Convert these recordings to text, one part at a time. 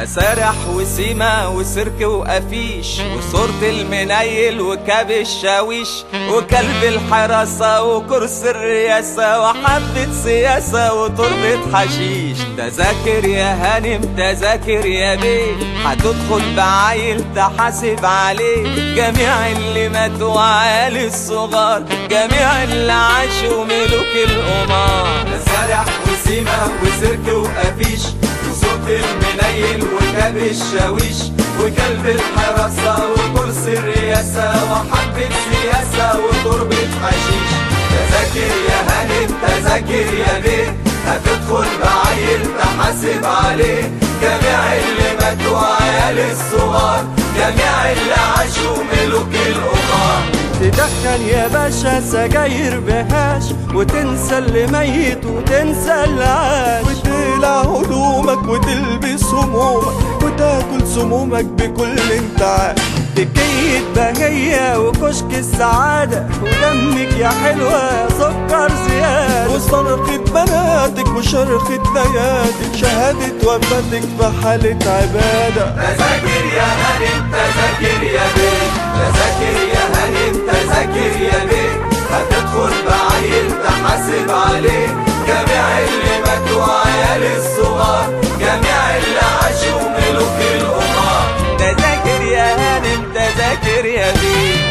مسارح وسيما وسيرك وقفيش وصورة المنيل وكاب الشاويش وكلب الحراسة وكرسي الرئاسة وحبة سياسة وتربة حشيش تذاكر يا هانم تذاكر يا بيه هتدخل بعيل تحاسب عليه جميع اللي ماتوا عيال الصغار جميع اللي عاشوا ملوك القمار مسارح وسيما وسيرك وقفيش وصوت المنيل وكاب الشاويش وكلب الحراسة وكرسي الرئاسة وحبة سياسة وتربة حشيش تذاكر يا هانم تذاكر يا بيه هتدخل بعيل تحاسب عليه جميع اللي ماتوا عيال الصغار جميع اللي عاشوا ملوك القمار تدخن يا باشا سجاير بهاش وتنسى اللي ميت وتنسى اللي عاش وتقلع هدومك وتلبس همومك وتاكل سمومك بكل انتعاش تكية بهية وكشك السعادة ودمك يا حلوة يا سكر زيادة وصرخة بناتك وشرخة بياتك شهادة وفاتك في حالة عبادة تذاكر يا هانم تذاكر يا بيه تذاكر يا هانم تذاكر يا بيه هتدخل بعيل تحاسب عليه جميع اللي ماتوا عيال الصغار جميع اللي عاشوا ملوك القمار تذاكر يا هانم تذاكر يا بيه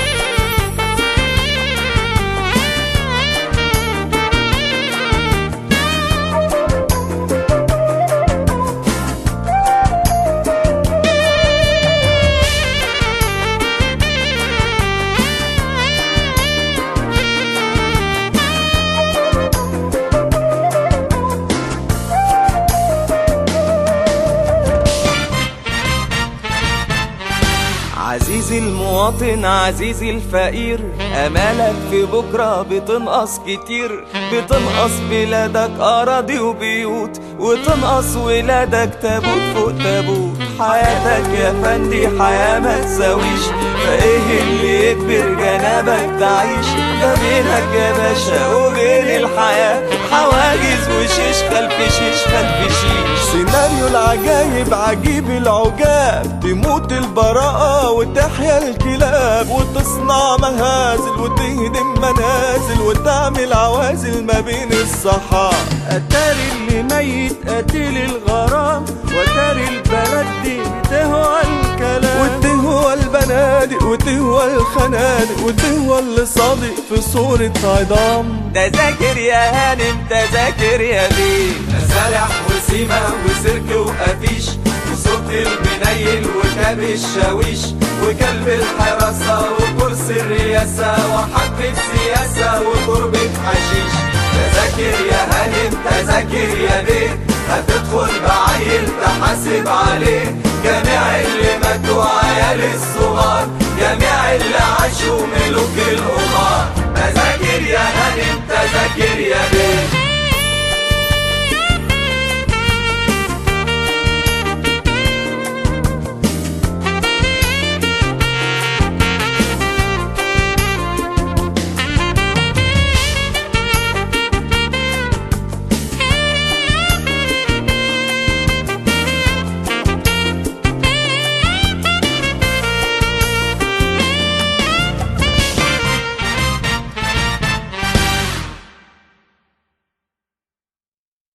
عزيزي المواطن عزيزي الفقير امالك في بكره بتنقص كتير بتنقص بلادك اراضي وبيوت وتنقص ولادك تابوت فوق تابوت حياتك يا فندي حياه ما تساويش فايه اللي يكبر جنابك تعيش ده بينك يا باشا وبين الحياه حواجز وشيش خلف شيش خلف شيش سيناريو العجايب عجيب العجاب تموت البراءة وتحيا الكلاب وتصنع مهازل وتهدم منازل وتعمل عوازل ما بين الصحاب أتاري اللي ميت قتيل الغرام وتاري البلد دي تهوى الكلام وتهوى البنادق وتهوى الخنادق وتهوى اللي صادق في صورة عظام تذاكر يا هانم تذاكر يا بيه مسارح وسيما وسيرك وقفيش وصوت المنيل وكاب الشاويش وكلب الحراسة وكرسي الرئاسة وحبة سياسة وتربة حشيش تذاكر يا هانم